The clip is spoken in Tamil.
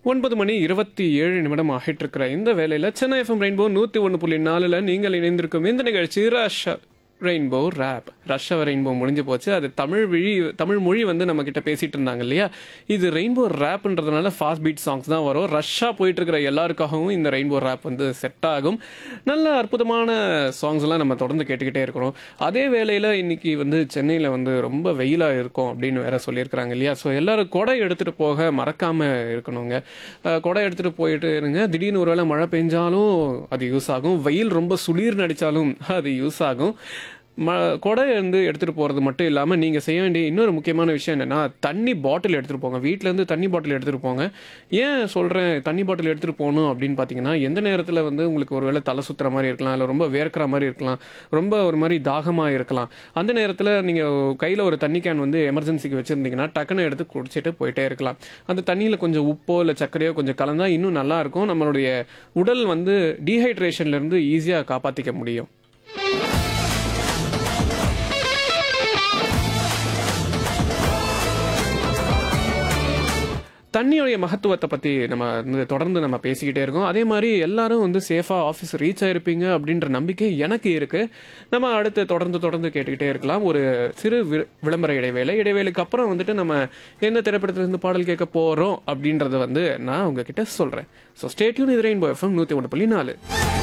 ஒன்பது மணி இருபத்தி ஏழு நிமிடம் ஆகிட்டு இருக்கிற இந்த வேலையில் சென்னை எஃப்எம் ரெயின்போ நூற்றி ஒன்று புள்ளி நாலில் நீங்கள் இணைந்திருக்கும் இந்த நிகழ்ச்சி rush rainbow rap rush rainbow முடிஞ்சு போச்சு அது தமிழ் விழி தமிழ் மொழி வந்து நம்ம கிட்ட பேசிட்டு இருந்தாங்க இல்லையா இது ரெயின்போ ரேப்ன்றதுனால ஃபாஸ்ட் பீட் சாங்ஸ் தான் வரும் ரஷ்ஷாக போயிட்டு இருக்கிற எல்லாருக்காகவும் இந்த ரெயின்போ ரேப் வந்து செட் ஆகும் நல்ல அற்புதமான சாங்ஸ் எல்லாம் நம்ம தொடர்ந்து கேட்டுக்கிட்டே இருக்கிறோம் அதே வேளையில் இன்னைக்கு வந்து சென்னையில் வந்து ரொம்ப வெயிலாக இருக்கும் அப்படின்னு வேற சொல்லியிருக்கிறாங்க இல்லையா ஸோ எல்லாரும் கொடை எடுத்துகிட்டு போக மறக்காம இருக்கணுங்க அஹ், கொடை எடுத்துகிட்டு போயிட்டு இருங்க திடீர்னு ஒருவேளை மழை பெஞ்சாலும் அது யூஸ் ஆகும் வெயில் ரொம்ப சுளீர் நடித்தாலும் அது யூஸ் ஆகும் ம கொடை வந்து எடுத்துகிட்டு போகிறது மட்டும் இல்லாமல் நீங்கள் செய்ய வேண்டிய இன்னொரு முக்கியமான விஷயம் என்னென்னா தண்ணி பாட்டில் எடுத்துகிட்டு போங்க வீட்டிலேருந்து தண்ணி பாட்டில் எடுத்துகிட்டு போங்க ஏன் சொல்கிறேன் தண்ணி பாட்டில் எடுத்துகிட்டு போகணும் அப்படின்னு பார்த்தீங்கன்னா எந்த நேரத்தில் வந்து உங்களுக்கு ஒரு வேளை தலை சுற்றுற மாதிரி இருக்கலாம் இல்லை ரொம்ப வேர்க்கிற மாதிரி இருக்கலாம் ரொம்ப ஒரு மாதிரி தாகமாக இருக்கலாம் அந்த நேரத்தில் நீங்கள் கையில் ஒரு தண்ணி கேன் வந்து எமர்ஜென்சிக்கு வச்சுருந்தீங்கன்னா டக்குன்னு எடுத்து குடிச்சிட்டு போயிட்டே இருக்கலாம் அந்த தண்ணியில் கொஞ்சம் உப்போ இல்லை சர்க்கரையோ கொஞ்சம் கலந்தா இன்னும் நல்லா இருக்கும் நம்மளுடைய உடல் வந்து டீஹைட்ரேஷன்லேருந்து ஈஸியாக காப்பாற்றிக்க முடியும் தண்ணியோடைய மகத்துவத்தை பற்றி நம்ம வந்து தொடர்ந்து நம்ம பேசிக்கிட்டே இருக்கோம் அதே மாதிரி எல்லாரும் வந்து சேஃபாக ஆஃபீஸ் ரீச் ஆயிருப்பீங்க அப்படின்ற நம்பிக்கை எனக்கு இருக்குது நம்ம அடுத்து தொடர்ந்து தொடர்ந்து கேட்டுக்கிட்டே இருக்கலாம் ஒரு சிறு வி- விளம்பர இடைவேளை இடைவேளைக்கு அப்புறம் வந்துட்டு நம்ம எந்த திரைப்படத்திலிருந்து பாடல் கேட்க போகிறோம் அப்படின்றத வந்து நான் உங்ககிட்ட சொல்கிறேன் ஸோ ஸ்டேட்யூன் இது ரெயின்போ எஃப்எம் நூற்றி ஒன்று புள்ளி நாலு